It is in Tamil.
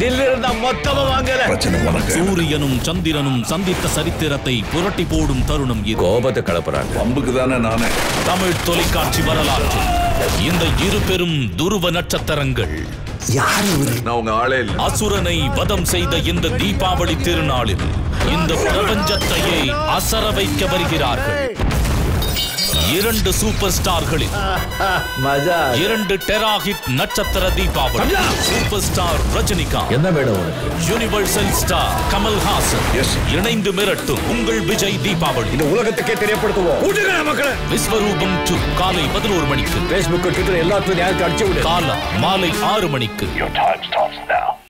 தில்லு இருந்தா மொத்தமா வாங்கல பிரச்சனை உனக்கு சூரியனும் சந்திரனும் சந்தித்த சரித்திரத்தை புரட்டி போடும் தருணம் இது கோபத்தை கலப்புறாங்க பம்புக்கு தானே நானே தமிழ் தொலைக்காட்சி வரலாற்றில் இந்த இரு பெரும் துருவ நட்சத்திரங்கள் நான் உங்க ஆளே இல்ல அசுரனை வதம் செய்த இந்த தீபாவளி திருநாளில் இந்த பிரபஞ்சத்தையே அசர வைக்க வருகிறார்கள் இரண்டு சூப்பர் ஸ்டார்களில் மஜா இரண்டு டெராஹிட் நட்சத்திர தீபாவளி சூப்பர் ஸ்டார் ரஜினிகாந்த் என்ன வேணும் உனக்கு யூனிவர்சல் ஸ்டார் கமல்ஹாசன் Yes. இணைந்து மிரட்டும் உங்கள் விஜய் தீபாவளி இந்த உலகத்துக்கே தெரியப்படுத்துவோம் மக்களை விஸ்வரூபம் 2 காலை பதினோரு மணிக்கு பேஸ்புக் ட்விட்டர் எல்லாத்தையும் நேரத்தை அடிச்சு விடு காலம் மாலை ஆறு மணிக்கு Your time starts now.